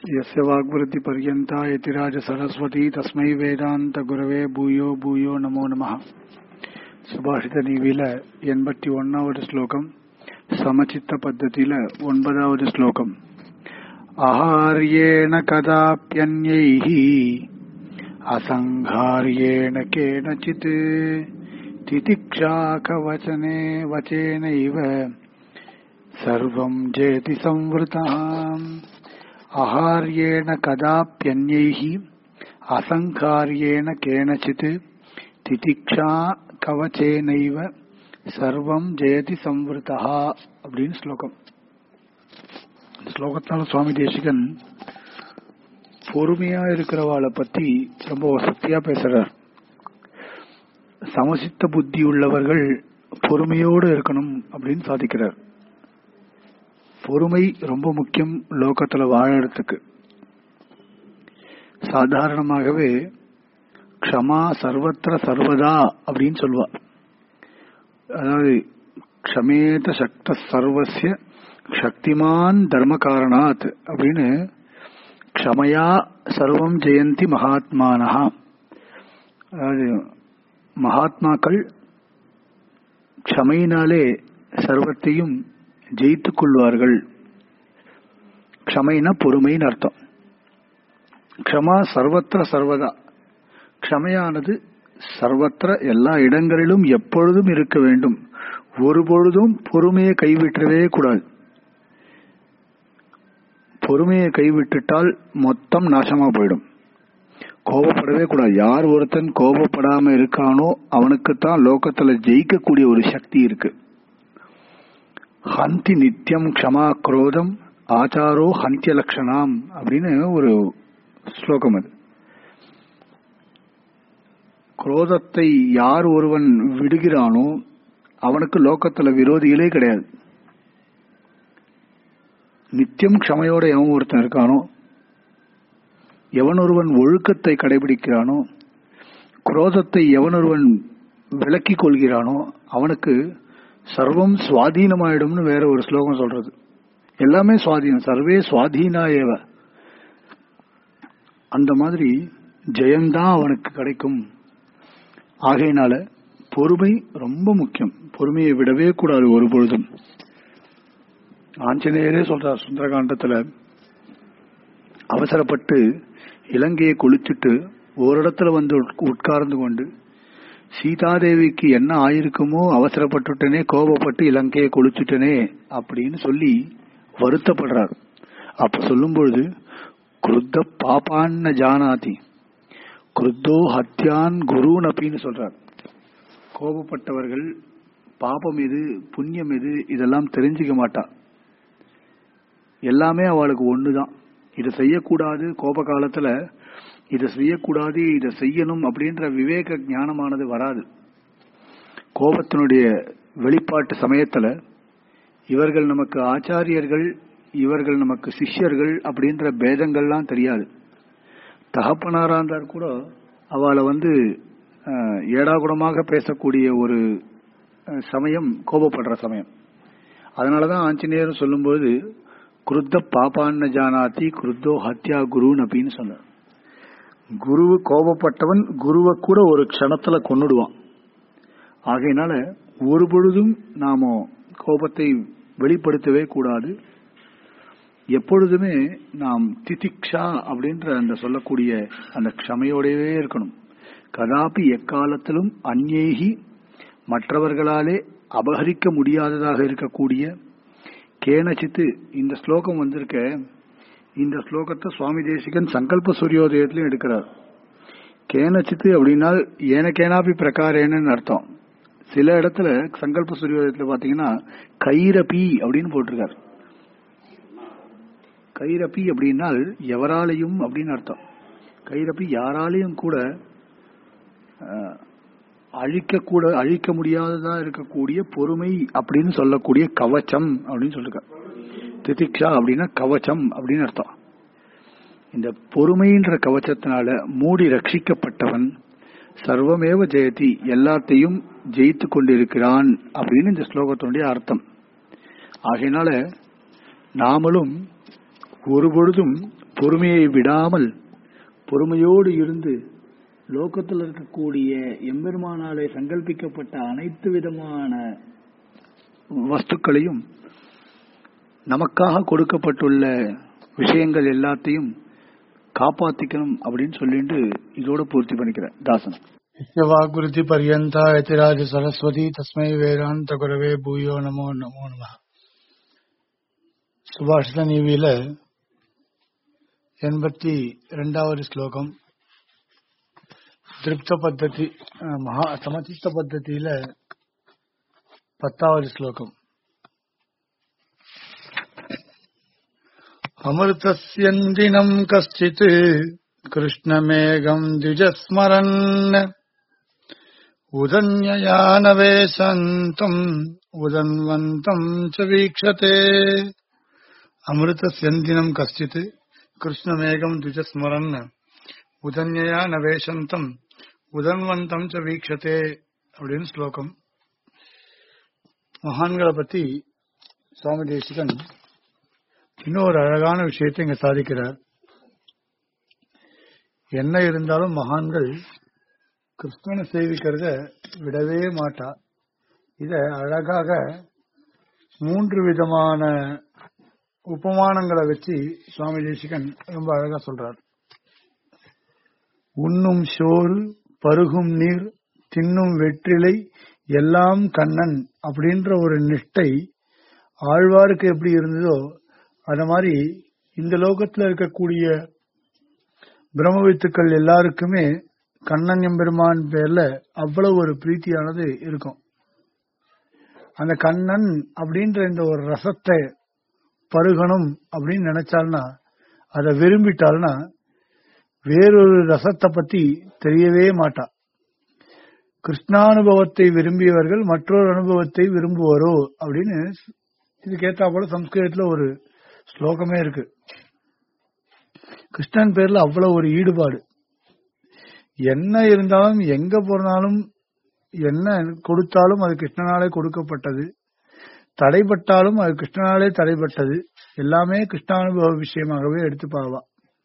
यस्य वाग्वृत्तिपर्यन्ता यतिराजसरस्वती तस्मै வேதாந்தகுரவே பூயோ பூயோ நமோ நமः சுபாஷித நீவில எண்பத்தி ஒன்னாவது ஸ்லோகம் சமச்சித்த பத்ததியில ஒன்பதாவது ஸ்லோகம் அஹாரியேண கதாப்யன்யைः असङ्घार्येण केनचित् तितिक्षाकवचने वचेनैव सर्वम् जेति संवृताम् अहार्येण कदाप्यन्यैः असङ्कार्येण केनचित् திதிக்ஷா கவச்சேனைவ சர்வம் ஜெயதி சம்வருத்தா அப்படின்னு ஸ்லோகம் இந்த ஸ்லோகத்தால சுவாமி தேசிகன் பொறுமையா இருக்கிறவாளை பத்தி ரொம்ப வசதியா பேசுறார் சமசித்த புத்தி உள்ளவர்கள் பொறுமையோடு இருக்கணும் அப்படின்னு சாதிக்கிறார் பொறுமை ரொம்ப முக்கியம் லோகத்துல வாழறதுக்கு சாதாரணமாகவே க்ஷமா சர்வத்திர சர்வதா அப்படின்னு சொல்லுவா அதாவது க்ஷமேத சக்த சர்வசிய சக்திமான் தர்ம காரணாத் அப்படின்னு க்ஷமையா சர்வம் ஜெயந்தி மகாத்மானஹா அதாவது மகாத்மாக்கள் க்ஷமையினாலே சர்வத்தையும் ஜெயித்துக் கொள்வார்கள் க்ஷமைனா பொறுமைன்னு அர்த்தம் க்ஷமா சர்வத்திர சர்வதா க்ஷமையானது சர்வத்திர எல்லா இடங்களிலும் எப்பொழுதும் இருக்க வேண்டும் ஒரு பொழுதும் பொறுமையை கைவிட்டவே கூடாது பொறுமையை கைவிட்டுட்டால் மொத்தம் நாசமா போயிடும் கோபப்படவே கூடாது யார் ஒருத்தன் கோபப்படாம இருக்கானோ அவனுக்குத்தான் லோகத்துல ஜெயிக்கக்கூடிய ஒரு சக்தி இருக்கு ஹந்தி நித்தியம் க்ஷமா குரோதம் ஆச்சாரோ ஹந்திய லட்சணாம் அப்படின்னு ஒரு ஸ்லோகம் அது குரோதத்தை யார் ஒருவன் விடுகிறானோ அவனுக்கு லோகத்துல விரோதிகளே கிடையாது நித்தியம் க்ஷமையோட எவன் ஒருத்தன் இருக்கானோ எவன் ஒருவன் ஒழுக்கத்தை கடைபிடிக்கிறானோ குரோதத்தை எவன் ஒருவன் விலக்கிக் கொள்கிறானோ அவனுக்கு சர்வம் சுவாதீனமாயிடும்னு வேற ஒரு ஸ்லோகம் சொல்றது எல்லாமே சுவாதீனம் சர்வே சுவாதீனா ஏவ அந்த மாதிரி ஜெயம்தான் அவனுக்கு கிடைக்கும் ஆகையினால பொறுமை ரொம்ப முக்கியம் பொறுமையை விடவே கூடாது ஒரு பொழுதும் ஆஞ்சநேயரே சொல்றார் சுந்தரகாண்டத்துல அவசரப்பட்டு இலங்கையை கொளுத்திட்டு ஓரிடத்துல வந்து உட்கார்ந்து கொண்டு சீதாதேவிக்கு என்ன ஆயிருக்குமோ அவசரப்பட்டுட்டனே கோபப்பட்டு இலங்கையை கொளுத்துட்டனே அப்படின்னு சொல்லி வருத்தப்படுறார் அப்ப சொல்லும் பொழுது குருத்த பாப்பான்னு ஜானாதி குருத்தோ ஹத்யான் குருன் அப்படின்னு சொல்றார் கோபப்பட்டவர்கள் பாபம் எது புண்ணியம் எது இதெல்லாம் தெரிஞ்சுக்க மாட்டா எல்லாமே அவளுக்கு ஒண்ணுதான் இதை செய்யக்கூடாது கோப காலத்துல இதை செய்யக்கூடாது இதை செய்யணும் அப்படின்ற விவேக ஞானமானது வராது கோபத்தினுடைய வெளிப்பாட்டு சமயத்துல இவர்கள் நமக்கு ஆச்சாரியர்கள் இவர்கள் நமக்கு சிஷ்யர்கள் அப்படின்ற பேதங்கள்லாம் தெரியாது தகப்பனாரா இருந்தார் கூட அவளை வந்து ஏடாகுடமாக பேசக்கூடிய ஒரு சமயம் கோபப்படுற சமயம் அதனாலதான் ஆஞ்சநேயர் சொல்லும்போது குருத்த பாப்பான்ன ஜானாத்தி குருத்தோ ஹத்யா குருன்னு அப்படின்னு சொன்னார் குரு கோபப்பட்டவன் குருவை கூட ஒரு க்ஷணத்துல கொன்னுடுவான் ஆகையினால ஒரு பொழுதும் நாம கோபத்தை வெளிப்படுத்தவே கூடாது எப்பொழுதுமே நாம் திதிக்ஷா அப்படின்ற அந்த சொல்லக்கூடிய அந்த க்ஷமையோடவே இருக்கணும் கதாபி எக்காலத்திலும் அந்நேகி மற்றவர்களாலே அபகரிக்க முடியாததாக இருக்கக்கூடிய கேனச்சித்து இந்த ஸ்லோகம் வந்திருக்க இந்த ஸ்லோகத்தை சுவாமி தேசிகன் சங்கல்ப சூரியோதயத்திலும் எடுக்கிறார் கேனச்சித்து அப்படின்னா ஏனக்கேனாபி பிரகாரேன்னு அர்த்தம் சில இடத்துல சங்கல்ப சூரியோதயத்துல பாத்தீங்கன்னா கைரபி அப்படின்னு போட்டிருக்காரு கைரப்பி அப்படின்னால் எவராலையும் அப்படின்னு அர்த்தம் கைரப்பி யாராலையும் கூட அழிக்க கூட அழிக்க முடியாததா இருக்கக்கூடிய பொறுமை அப்படின்னு சொல்லக்கூடிய கவச்சம் அப்படின்னு சொல்லிருக்க திதிக்ஷா அப்படின்னா கவச்சம் அப்படின்னு அர்த்தம் இந்த பொறுமைன்ற கவச்சத்தினால மூடி ரட்சிக்கப்பட்டவன் சர்வமேவ ஜெயதி எல்லாத்தையும் ஜெயித்து கொண்டிருக்கிறான் அப்படின்னு இந்த ஸ்லோகத்தினுடைய அர்த்தம் ஆகையினால நாமளும் ஒரு பொழுதும் பொறுமையை விடாமல் பொறுமையோடு இருந்து லோகத்தில் இருக்கக்கூடிய எம்பெருமானாலே சங்கல்பிக்கப்பட்ட அனைத்து விதமான வஸ்துக்களையும் நமக்காக கொடுக்கப்பட்டுள்ள விஷயங்கள் எல்லாத்தையும் காப்பாத்திக்கணும் அப்படின்னு சொல்லிட்டு இதோட பூர்த்தி பண்ணிக்கிறேன் தாசன் वाग्वृत्ति पर्यन्ता यतिराज सरस्वती तस्मै வேதாந்த குரவே பூயோ நமோ நமோ நம சுபாஷித நீவியில எண்பத்தி ரெண்டாவது ஸ்லோகம் திருப்த பத்ததி அஹ், மகா சமச்சித்த பத்ததியில பத்தாவது ஸ்லோகம் அமிர்தஸ்யந்தினம் கஷ்டித் கிருஷ்ணமேகம் द्विजस्मरन् उदन्ययानवेशन्तम् उदन्वन्तम् च वीक्षते अमृतस्यन्दिनम् कश्चित् कृष्णमेघम् द्विजस्मरन् உதன்யா நவேசந்தம் உதன்வந்தம் ச வீக்ஷதே அப்படின்னு ஸ்லோகம் மகான்களை பத்தி சுவாமி தேசிகன் இன்னொரு அழகான விஷயத்தை இங்க சாதிக்கிறார் என்ன இருந்தாலும் மகான்கள் கிருஷ்ணனை சேவிக்கிறத விடவே மாட்டா இத அழகாக மூன்று விதமான உபமானங்களை வச்சு சுவாமி தேசிகன் ரொம்ப அழகா சொல்றார் உண்ணும் சோறு பருகும் நீர் தின்னும் வெற்றிலை எல்லாம் கண்ணன் அப்படின்ற ஒரு நிஷ்டை ஆழ்வாருக்கு எப்படி இருந்ததோ அத மாதிரி இந்த லோகத்துல இருக்கக்கூடிய பிரம்மவித்துக்கள் எல்லாருக்குமே கண்ணன் எம்பெருமான் பேர்ல அவ்வளவு ஒரு பிரீத்தியானது இருக்கும் அந்த கண்ணன் அப்படின்ற இந்த ஒரு ரசத்தை பருகணும் அப்படின்னு நினைச்சால்னா அதை விரும்பிட்டால்னா வேறொரு ரசத்தை பத்தி தெரியவே மாட்டா கிருஷ்ணானுபவத்தை விரும்பியவர்கள் மற்றொரு அனுபவத்தை விரும்புவாரோ அப்படின்னு இதுக்கேத்தா போல சம்ஸ்கிருதத்துல ஒரு ஸ்லோகமே இருக்கு கிருஷ்ணன் பேர்ல அவ்வளவு ஒரு ஈடுபாடு என்ன இருந்தாலும் எங்க போனாலும் என்ன கொடுத்தாலும் அது கிருஷ்ணனாலே கொடுக்கப்பட்டது தடைப்பட்டாலும் அது கிருஷ்ணனாலே தடைப்பட்டது எல்லாமே கிருஷ்ணானுபவ விஷயமாகவே எடுத்து பாவா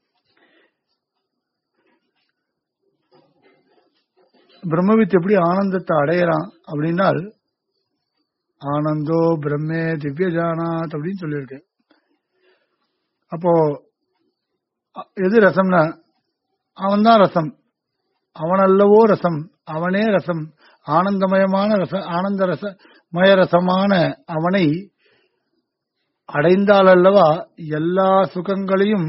பிரம்மவித் எப்படி ஆனந்தத்தை அடையறான் அப்படின்னால் ஆனந்தோ பிரம்மே திவ்ய ஜானாத் அப்படின்னு சொல்லியிருக்கு அப்போ அ- எது ரசம்னா அவன்தான் ரசம் அவன் அல்லவோ ரசம் அவனே ரசம் ஆனந்தமயமான ரச ஆனந்த ரச மயரசமான அவனை அடைந்தால் அல்லவா எல்லா சுகங்களையும்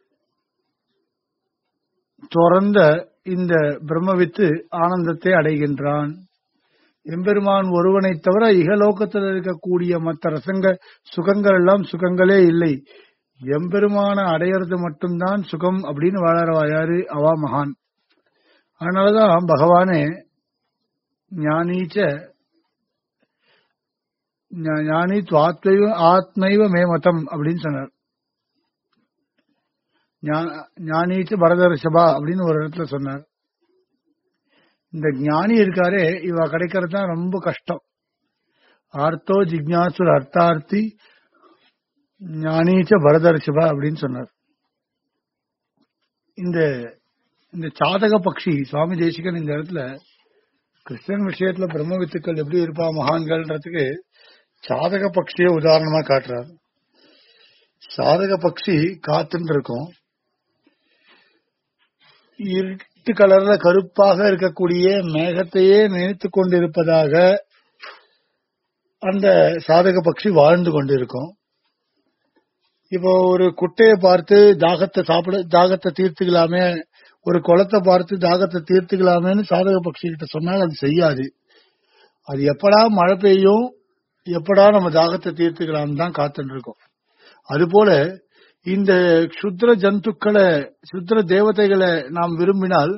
துறந்த இந்த பிரம்மவித்து ஆனந்தத்தை அடைகின்றான் எம்பெருமான் ஒருவனைத் தவிர இகலோகத்தில் இருக்கக்கூடிய மற்ற ரசங்க சுகங்கள் எல்லாம் சுகங்களே இல்லை எம்பெருமான அடையிறது மட்டும்தான் சுகம் அப்படின்னு வாழறவா யாரு அவா மகான் அதனாலதான் பகவானே ஞானீச்ச ஞா- ஞானி துவாத்மைவ ஆத்மைவ மேமதம் அப்படின்னு சொன்னார் ஞா- ஞானீச்ச பரதர்ஷபா அப்படின்னு ஒரு இடத்துல சொன்னார் இந்த ஞானி இருக்காரே இவ கிடைக்கிறது தான் ரொம்ப கஷ்டம் ஆர்த்தோ ஜிக்ஞாசுர் அர்த்தார்த்தி ஞானீச்ச பரதர்ஷபா அப்படின்னு சொன்னார் இந்த இந்த சாதக பக்ஷி சுவாமி தேசிகன் இந்த இடத்துல கிருஷ்ணன் விஷயத்துல பிரம்ம வித்துக்கள் எப்படி இருப்பா மகான்கள்ன்றதுக்கு சாதக பக்ஷிய உதாரணமா காட்டுறார் சாதக பக்ஷி காத்துன்னு இருக்கும் இருட்டு கலர்ல கருப்பாக இருக்கக்கூடிய மேகத்தையே நினைத்து கொண்டிருப்பதாக அந்த சாதக பக்ஷி வாழ்ந்து கொண்டிருக்கும் இப்போ ஒரு குட்டையை பார்த்து தாகத்தை சாப்பிட தாகத்தை தீர்த்துக்கலாமே ஒரு குளத்தை பார்த்து தாகத்தை தீர்த்துக்கலாமேன்னு சாதக பக்ஷி கிட்ட சொன்னால் அது செய்யாது அது எப்படா மழை பெய்யும் எப்படா நம்ம தாகத்தை தீர்த்துக்கலாம் தான் காத்துட்டு இருக்கோம் அதுபோல இந்த சுத்ர ஜந்துக்களை சுத்ர தேவதைகளை நாம் விரும்பினால்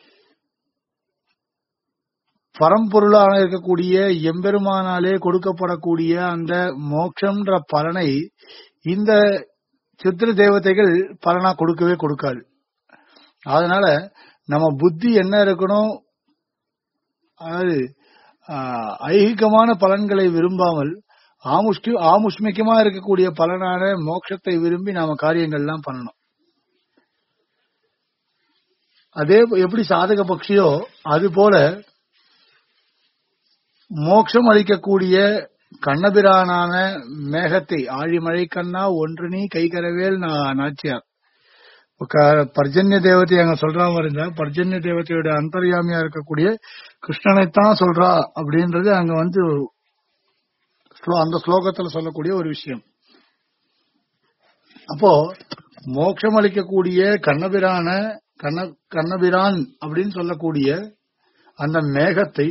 பரம்பொருளாக இருக்கக்கூடிய எம்பெருமானாலே கொடுக்கப்படக்கூடிய அந்த மோட்சம்ன்ற பலனை இந்த சித்திர தேவதைகள் பலனா கொடுக்கவே கொடுக்காது அதனால நம்ம புத்தி என்ன இருக்கணும் அதாவது ஆஹ், ஐகிகமான பலன்களை விரும்பாமல் ஆமுஷ்கி ஆமுஷ்மிகமா இருக்கக்கூடிய பலனான மோட்சத்தை விரும்பி நாம காரியங்கள்லாம் பண்ணணும் அதே போ- எப்படி சாதக பட்சியோ அது போல மோட்சம் அளிக்கக்கூடிய கண்ணபிரானான மேகத்தை ஆழிமழை கண்ணா ஒன்று நீ கைகரவேல் நா- நாச்சியார் க- பர்ஜன்ய தேவதை அங்க சொல்றா இருந்தா பர்ஜன்ய தேவதையோட அந்தர்யாமியா இருக்கக்கூடிய கிருஷ்ணனைத்தான் சொல்றா அப்படின்றது அங்க வந்து ஸ்லோ- அந்த ஸ்லோகத்துல சொல்லக்கூடிய ஒரு விஷயம் அப்போ மோட்சம் அளிக்கக்கூடிய கண்ணபிரான கண்ண கண்ணபிரான் அப்படின்னு சொல்லக்கூடிய அந்த மேகத்தை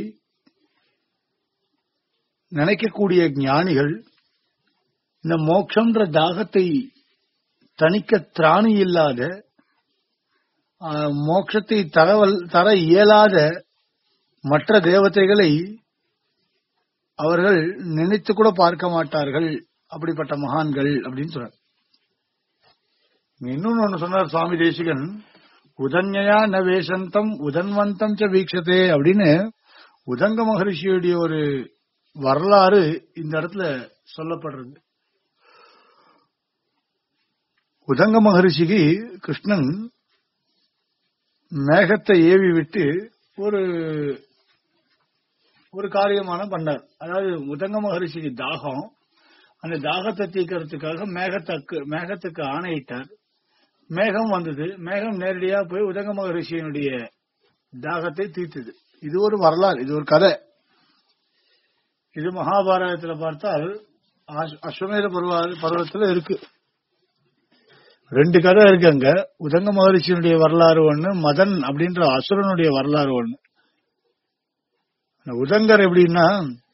நினைக்கக்கூடிய ஞானிகள் இந்த மோட்சம்ன்ற தாகத்தை தணிக்க திராணி இல்லாத ஆ, மோட்சத்தை தரவல் தர இயலாத மற்ற தேவதைகளை அவர்கள் நினைத்து கூட பார்க்க மாட்டார்கள் அப்படிப்பட்ட மகான்கள் அப்படின்னு சொல்றார் இன்னொன்னு ஒண்ணு சொன்னார் சுவாமி தேசிகன் உதன்யா ந வேஷந்தம் உதன்வந்தம் ச வீக்ஷதே அப்படின்னு உதங்க மகரிஷியுடைய ஒரு வரலாறு இந்த இடத்துல சொல்லப்படுறது உதங்க மகரிஷிக்கு கிருஷ்ணன் மேகத்தை ஏவி விட்டு ஒரு ஒரு காரியமான பண்ணார் அதாவது உதங்க மகரிஷிக்கு தாகம் அந்த தாகத்தை தீர்க்கறதுக்காக மேகத்துக்கு மேகத்துக்கு ஆணையிட்டார் மேகம் வந்தது மேகம் நேரடியா போய் உதங்க மகரிஷியினுடைய தாகத்தை தீர்த்தது இது ஒரு வரலாறு இது ஒரு கதை இது மகாபாரதத்துல பார்த்தால் அஸ்- அஸ்வமேத பருவ பருவத்துல இருக்கு ரெண்டு கதை இருக்கு அங்க உதங்க மகரிஷியினுடைய வரலாறு ஒண்ணு மதன் அப்படின்ற அசுரனுடைய வரலாறு ஒண்ணு அந்த உதங்கர் எப்படின்னா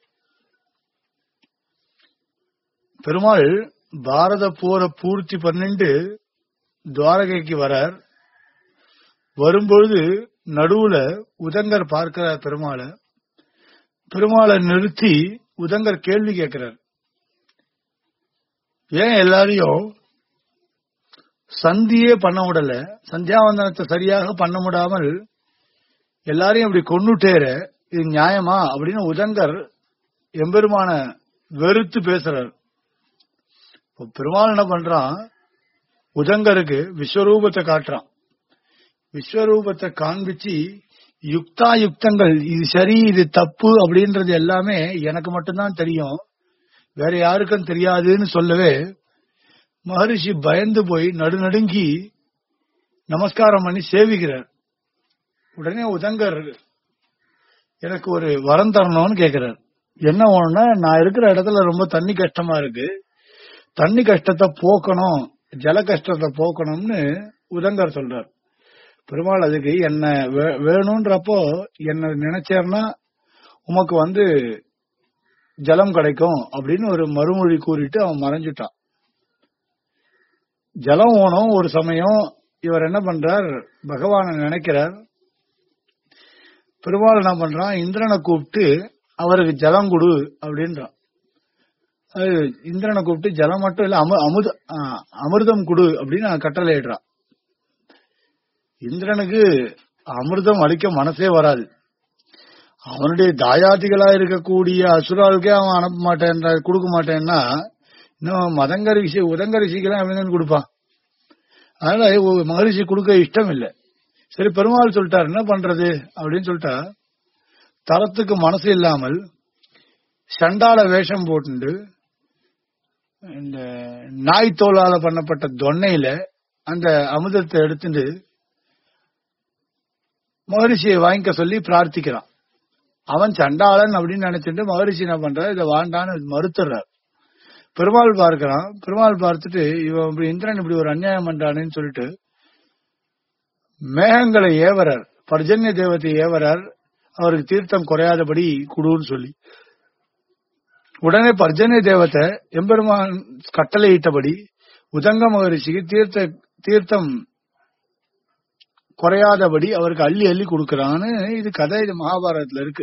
பெருமாள் பாரத போரை பூர்த்தி பண்ணிட்டு துவாரகைக்கு வரார் வரும்பொழுது நடுவுல உதங்கர் பார்க்கிறார் பெருமாளை பெருமாளை நிறுத்தி உதங்கர் கேள்வி கேட்கிறார் ஏன் எல்லாரையும் சந்தியே பண்ண விடல சந்தியாவந்தனத்தை சரியாக பண்ண முடியாமல் எல்லாரையும் இப்படி கொன்னுட்டேற இது நியாயமா அப்படின்னு உதங்கர் எம்பெருமான வெறுத்து பேசுறார் இப்ப பெருமாள் என்ன பண்றான் உதங்கருக்கு விஸ்வரூபத்தை காட்டுறான் விஸ்வரூபத்தை காண்பிச்சு யுக்தா யுக்தங்கள் இது சரி இது தப்பு அப்படின்றது எல்லாமே எனக்கு மட்டும்தான் தெரியும் வேற யாருக்கும் தெரியாதுன்னு சொல்லவே மகரிஷி பயந்து போய் நடுநடுங்கி நமஸ்காரம் பண்ணி சேவிக்கிறார் உடனே உதங்கர் எனக்கு ஒரு வரம் தரணும்னு கேக்குறார் என்ன ஒண்ணுன்னா நான் இருக்கிற இடத்துல ரொம்ப தண்ணி கஷ்டமா இருக்கு தண்ணி கஷ்டத்தை போக்கணும் ஜல கஷ்டத்தை போக்கணும்னு உதங்கர் சொல்றார் பெருமாள் அதுக்கு என்ன வே- வேணும்ன்றப்போ என்ன நினைச்சேர்னா உமக்கு வந்து ஜலம் கிடைக்கும் அப்படின்னு ஒரு மறுமொழி கூறிட்டு அவன் மறைஞ்சிட்டான் ஜலம் ஓணும் ஒரு சமயம் இவர் என்ன பண்றார் பகவானை நினைக்கிறார் பெருமாள் என்ன பண்றான் இந்திரனை கூப்பிட்டு அவருக்கு ஜலம் கொடு அப்படின்றான் அது இந்திரனை கூப்பிட்டு ஜலம் மட்டும் இல்ல அமு அமுத ஆ, அமிர்தம் கொடு அப்படின்னு கட்டளையிடுறான் இந்திரனுக்கு அமிர்தம் அளிக்க மனசே வராது அவனுடைய தாயாதிகளா இருக்கக்கூடிய அசுராவுக்கே அவன் அனுப்ப மாட்டேன் கொடுக்க மாட்டேன்னா இன்னும் மதங்க ரிஷி உதங்க ரிஷிக்கெல்லாம் எப்படி கொடுப்பான் அதனால ஒ- மகரிஷி கொடுக்க இஷ்டம் இல்லை சரி பெருமாள் சொல்லிட்டார் என்ன பண்றது அப்படின்னு சொல்லிட்டா தரத்துக்கு மனசு இல்லாமல் சண்டால வேஷம் போட்டுண்டு இந்த நாய் தோலால பண்ணப்பட்ட தொன்னையில அந்த அமுதத்தை எடுத்துட்டு மகரிஷியை வாங்கிக்க சொல்லி பிரார்த்திக்கிறான் அவன் சண்டாளன் அப்படின்னு நினைச்சிட்டு மகரிஷி என்ன பண்ற இதை வாண்டான்னு மறுத்துறார் பெருமாள் பார்க்கிறான் பெருமாள் பார்த்துட்டு இவன் இப்படி இந்திரன் இப்படி ஒரு அநியாயம் பண்றானேன்னு சொல்லிட்டு மேகங்களை ஏவரார் பர்ஜன்ய தேவத்தை ஏவரார் அவருக்கு தீர்த்தம் குறையாதபடி குடுன்னு சொல்லி உடனே பர்ஜன்ய தேவத்தை எம்பெருமான் கட்டளையிட்டபடி உதங்க மகரிஷிக்கு தீர்த்த தீர்த்தம் குறையாதபடி அவருக்கு அள்ளி அள்ளி கொடுக்கறான்னு இது கதை இது மகாபாரதத்துல இருக்கு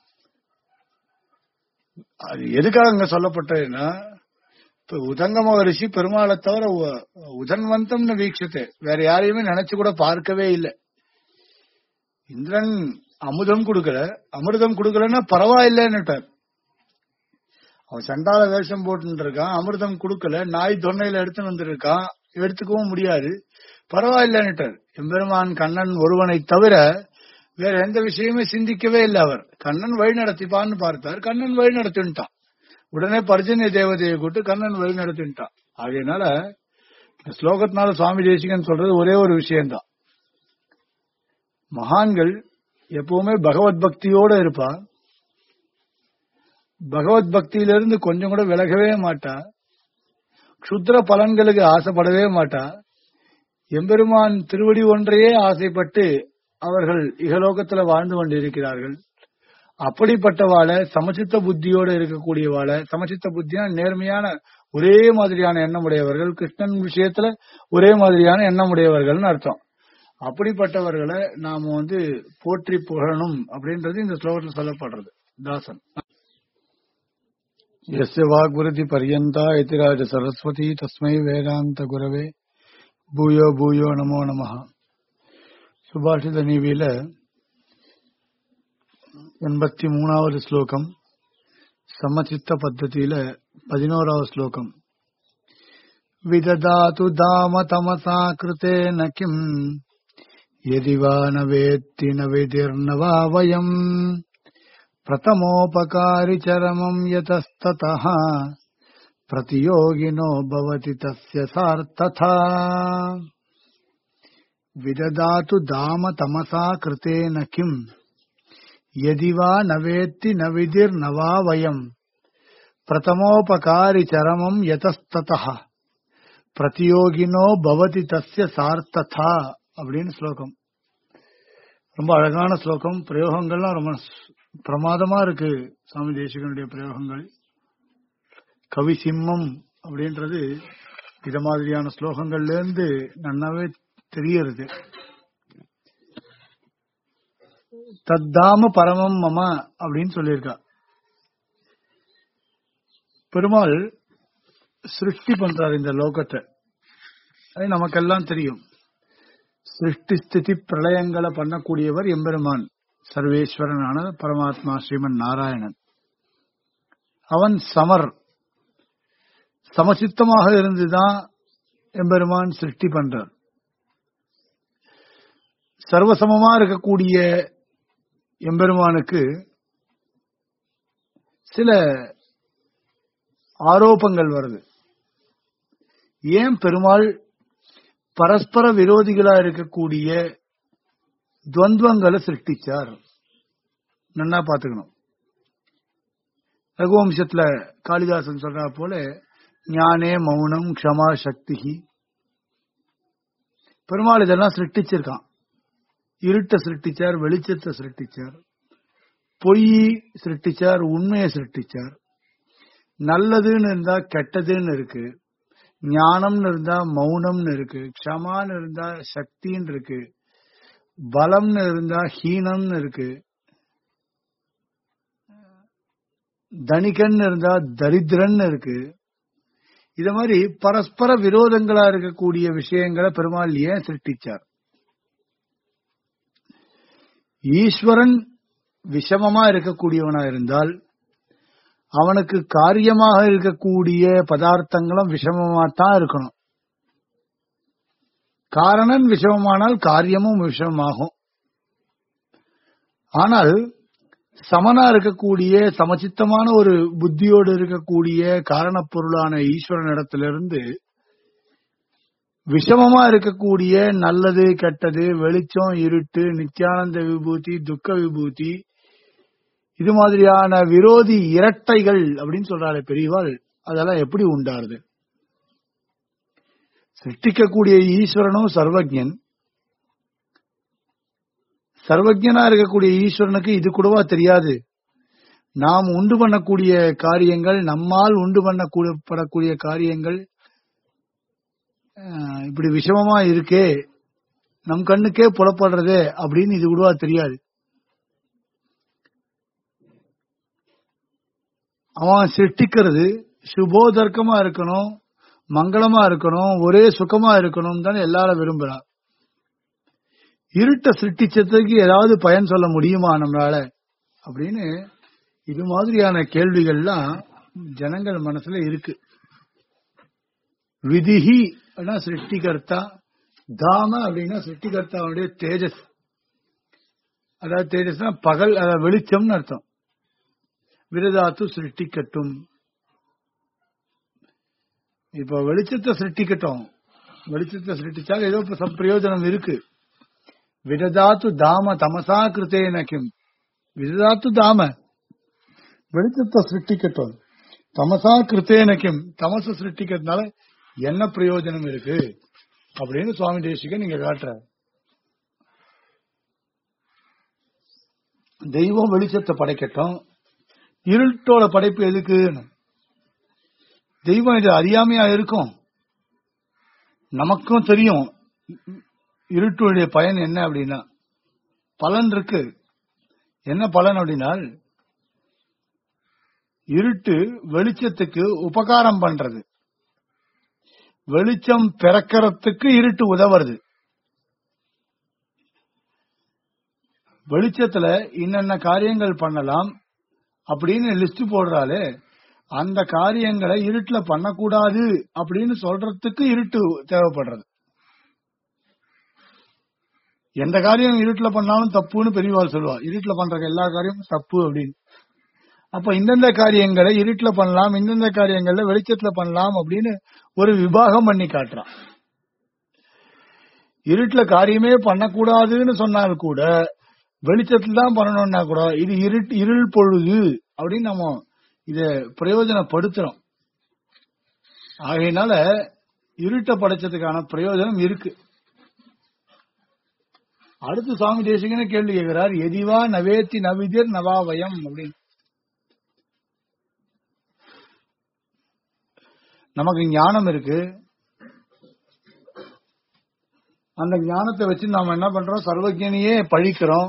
அது எதுக்காக அங்க சொல்லப்பட்டதுன்னா இப்ப உதங்க மகரிஷி பெருமாளை தவிர உ- உதன்வந்தம்னு வீட்சத்தை வேற யாரையுமே நினைச்சு கூட பார்க்கவே இல்லை இந்திரன் அமுதம் கொடுக்கல அமிர்தம் கொடுக்கலன்னா பரவாயில்லைன்னுட்டார் அவன் சண்டால வேஷம் போட்டு இருக்கான் அமிர்தம் கொடுக்கல நாய் தொன்னையில எடுத்து வந்திருக்கான் எடுத்துக்கவும் முடியாது பரவாயில்லன்னுட்டார் எம்பெருமான் கண்ணன் ஒருவனை தவிர வேற எந்த விஷயமே சிந்திக்கவே இல்லை அவர் கண்ணன் வழி நடத்திப்பான்னு பார்த்தார் கண்ணன் வழி நடத்தின்ட்டான் உடனே பர்ஜன்ய தேவதையை கூட்டு கண்ணன் வழி நடத்தின்ட்டான் ஆகையினால இந்த ஸ்லோகத்தினால சுவாமி தேசிகன் சொல்றது ஒரே ஒரு விஷயம்தான் மகான்கள் எப்பவுமே பகவத் பக்தியோட இருப்பா பகவத் பக்தியிலிருந்து கொஞ்சம் கூட விலகவே மாட்டா க்ஷுத்ர பலன்களுக்கு ஆசைப்படவே மாட்டா எம்பெருமான் திருவடி ஒன்றையே ஆசைப்பட்டு அவர்கள் இகலோகத்துல வாழ்ந்து கொண்டிருக்கிறார்கள் அப்படிப்பட்டவாள சமச்சித்த புத்தியோடு இருக்கக்கூடியவாள சமச்சித்த புத்தியா நேர்மையான ஒரே மாதிரியான எண்ணம் உடையவர்கள் கிருஷ்ணன் விஷயத்துல ஒரே மாதிரியான எண்ணம் உடையவர்கள்னு அர்த்தம் அப்படிப்பட்டவர்களை நாம வந்து போற்றி புகழணும் அப்படின்றது இந்த ஸ்லோகத்தில் சொல்லப்படுறது தாசன் यस्य वाग्वृद्धि पर्यन्ता यतिराज सरस्वती तस्मै வேதாந்த குரவே பூயோ பூயோ நமோ நமः சுபாஷித நீவியில எண்பத்தி மூணாவது ஸ்லோகம் சமச்சித்த பத்ததியில பதினோராவது ஸ்லோகம் விததாது தாம தமசா கிருத்தேன கிம் यदि वा न वेत्ति न विधिर्न वा वयम् प्रथमोपकारि चरमम् यतस्ततः प्रतियोगिनो भवति तस्य सार्थथा विददातु दाम तमसा कृतेन किम् यदि वा न वेत्ति न विधिर्न वा वयम् प्रथमोपकारि चरमम् यतस्ततः பிரதியோகினோ பவதி தஸ்ய சார்த்ததா அப்படின்னு ஸ்லோகம் ரொம்ப அழகான ஸ்லோகம் பிரயோகங்கள்லாம் ரொம்ப பிரமாதமா இருக்கு சுவாமி தேசிகனுடைய பிரயோகங்கள் கவி சிம்மம் அப்படின்றது இது மாதிரியான ஸ்லோகங்கள்ல இருந்து நன்னாவே தெரியறது தத்தாம பரமம் மம அப்படின்னு சொல்லியிருக்கா பெருமாள் சிருஷ்டி பண்றாரு இந்த லோகத்தை அது நமக்கெல்லாம் தெரியும் சிருஷ்டி ஸ்திதி பிரளயங்களை பண்ணக்கூடியவர் எம்பெருமான் சர்வேஸ்வரனான பரமாத்மா ஸ்ரீமன் நாராயணன் அவன் சமர் சமசித்தமாக இருந்துதான் எம்பெருமான் சிருஷ்டி பண்றார் சர்வசமமா இருக்கக்கூடிய எம்பெருமானுக்கு சில ஆரோப்பங்கள் வருது ஏன் பெருமாள் பரஸ்பர விரோதிகளா இருக்கக்கூடிய துவந்துவங்களை சிருஷ்டிச்சார் நன்னா பாத்துக்கணும் ரகுவம்சத்துல காளிதாசன் சொல்றா போல ஞானே மௌனம் க்ஷமா சக்தி பெருமாள் இதெல்லாம் சிருஷ்டிச்சிருக்கான் இருட்டை சிருஷ்டிச்சார் வெளிச்சத்தை சிருஷ்டிச்சார் பொய் சிருஷ்டிச்சார் உண்மையை சிருஷ்டிச்சார் நல்லதுன்னு இருந்தா கெட்டதுன்னு இருக்கு ஞானம்னு இருந்தா மௌனம்னு இருக்கு க்ஷமான்னு இருந்தா சக்தின்னு இருக்கு பலம்னு இருந்தா ஹீனம்னு இருக்கு தனிகன் இருந்தா தரித்திரன் இருக்கு இத மாதிரி பரஸ்பர விரோதங்களா இருக்கக்கூடிய விஷயங்களை பெருமாள் ஏன் சிருஷ்டிச்சார் ஈஸ்வரன் விஷமமா இருக்கக்கூடியவனா இருந்தால் அவனுக்கு காரியமாக இருக்கக்கூடிய பதார்த்தங்களும் விஷமமா தான் இருக்கணும் காரணன் விஷமமானால் காரியமும் விஷமமாகும் ஆனால் சமனா இருக்கக்கூடிய சமச்சித்தமான ஒரு புத்தியோடு இருக்கக்கூடிய காரணப் பொருளான ஈஸ்வரனிடத்திலிருந்து விஷமமா இருக்கக்கூடிய நல்லது கெட்டது வெளிச்சம் இருட்டு நித்யானந்த விபூதி துக்க விபூதி இது மாதிரியான விரோதி இரட்டைகள் அப்படின்னு சொல்றாரு பெரியவாள் அதெல்லாம் எப்படி உண்டாருது சிருஷ்டிக்கக்கூடிய ஈஸ்வரனும் சர்வஜன் சர்வஜனா இருக்கக்கூடிய ஈஸ்வரனுக்கு இது கூடவா தெரியாது நாம் உண்டு பண்ணக்கூடிய காரியங்கள் நம்மால் உண்டு பண்ணப்படக்கூடிய காரியங்கள் அஹ், இப்படி விஷமமா இருக்கே நம் கண்ணுக்கே புலப்படுறதே அப்படின்னு இது கூடவா தெரியாது அவன் சிருஷ்டிக்கிறது சுபோதர்க்கமா இருக்கணும் மங்களமா இருக்கணும் ஒரே சுகமா இருக்கணும் தானே எல்லாரும் விரும்புறா இருட்ட சிருஷ்டிச்சதுக்கு ஏதாவது பயன் சொல்ல முடியுமா நம்மளால அப்படின்னு இது மாதிரியான கேள்விகள்லாம் ஜனங்கள் மனசுல இருக்கு விதிஹி அப்படின்னா சிருஷ்டிகர்த்தா தாம அப்படின்னா சிருஷ்டிகர்த்தாவுடைய தேஜஸ் அதாவது தேஜஸ்னா பகல் அதாவது வெளிச்சம்னு அர்த்தம் விரதாத்து சிருஷ்டிக்கட்டும் இப்ப வெளிச்சத்தை சிருஷ்டிக்கட்டும் வெளிச்சத்தை சிருஷ்டிச்சால் ஏதோ இப்ப சம் பிரயோஜனம் இருக்கு விரதாத்து தாம தமசா கிருத்தேன கிம் விரதாத்து தாம வெளிச்சத்தை சிருஷ்டிக்கட்டும் தமசா கிருத்தேன கிம் தமச சிருஷ்டிக்கிறதுனால என்ன பிரயோஜனம் இருக்கு அப்படின்னு சுவாமி தேசிகன் நீங்க காட்டுற தெய்வம் வெளிச்சத்தை படைக்கட்டும் இருட்டோட படைப்பு எதுக்குன்னு தெய்வம் இது அறியாமையா இருக்கும் நமக்கும் தெரியும் இருட்டுடைய பயன் என்ன அப்படின்னா பலன் இருக்கு என்ன பலன் அப்படின்னா இருட்டு வெளிச்சத்துக்கு உபகாரம் பண்றது வெளிச்சம் பிறக்கிறதுக்கு இருட்டு உதவுறது வெளிச்சத்துல இன்னென்ன காரியங்கள் பண்ணலாம் அப்படின்னு லிஸ்ட் போடுறாலே அந்த காரியங்களை இருட்டுல பண்ணக்கூடாது அப்படின்னு சொல்றதுக்கு இருட்டு தேவைப்படுறது எந்த காரியம் இருட்டுல பண்ணாலும் தப்புன்னு பெரியவாள் சொல்லுவா இருட்டுல பண்ற எல்லா காரியமும் தப்பு அப்படின்னு அப்ப இந்தந்த காரியங்களை இருட்டுல பண்ணலாம் இந்தந்த காரியங்கள்ல வெளிச்சத்துல பண்ணலாம் அப்படின்னு ஒரு விபாகம் பண்ணி காட்டுறான் இருட்டுல காரியமே பண்ணக்கூடாதுன்னு சொன்னால் கூட வெளிச்சத்துல தான் பண்ணணும்னா கூட இது இருட்டு இருள் பொழுது அப்படின்னு நம்ம இத பிரயோஜனப்படுத்துறோம் ஆகையினால இருட்ட படைச்சதுக்கான பிரயோஜனம் இருக்கு அடுத்து சுவாமி தேசிகன கேள்வி கேட்கிறார் எதிவா நவேத்தி நவிதிர் நவாவயம் அப்படின்னு நமக்கு ஞானம் இருக்கு அந்த ஞானத்தை வச்சு நாம என்ன பண்றோம் சர்வஜனியே பழிக்கிறோம்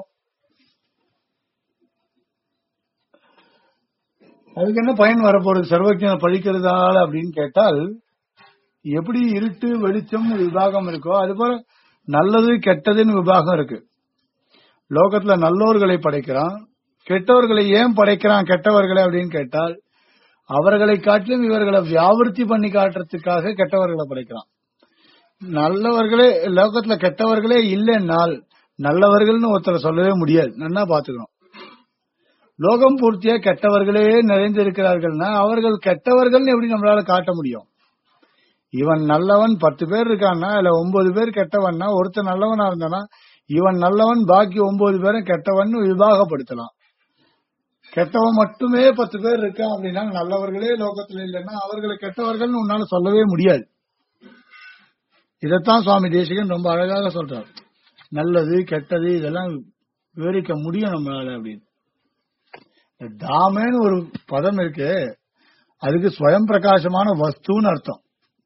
அதுக்கு என்ன பயன் வரப்போறது சர்வஜனை பழிக்கிறதால அப்படின்னு கேட்டால் எப்படி இருட்டு வெளிச்சம் விபாகம் இருக்கோ அது போல நல்லது கெட்டதுன்னு விபாகம் இருக்கு லோகத்துல நல்லோர்களை படைக்கிறான் கெட்டவர்களை ஏன் படைக்கிறான் கெட்டவர்களை அப்படின்னு கேட்டால் அவர்களை காட்டிலும் இவர்களை வியாபிருத்தி பண்ணி காட்டுறதுக்காக கெட்டவர்களை படைக்கிறான் நல்லவர்களே லோகத்துல கெட்டவர்களே இல்லைன்னால் நல்லவர்கள்னு ஒருத்தரை சொல்லவே முடியாது நல்லா பாத்துக்கணும் லோகம் பூர்த்தியா கெட்டவர்களே நிறைந்திருக்கிறார்கள்னா அவர்கள் கெட்டவர்கள்னு எப்படி நம்மளால காட்ட முடியும் இவன் நல்லவன் பத்து பேர் இருக்கான்னா இல்ல ஒன்பது பேர் கெட்டவன்னா ஒருத்தன் நல்லவனா இருந்தானா இவன் நல்லவன் பாக்கி ஒன்பது பேரும் கெட்டவன் விவாகப்படுத்தலாம் கெட்டவன் மட்டுமே பத்து பேர் இருக்கான் அப்படின்னா நல்லவர்களே லோகத்துல இல்லைன்னா அவர்களை கெட்டவர்கள்னு உன்னால சொல்லவே முடியாது இதைத்தான் சுவாமி தேசிகன் ரொம்ப அழகாக சொல்றார் நல்லது கெட்டது இதெல்லாம் விவரிக்க முடியும் நம்மளால அப்படின்னு தாமேன்னு ஒரு பதம் இருக்கு அதுக்கு ஸ்வயம் பிரகாசமான வஸ்துன்னு அர்த்தம்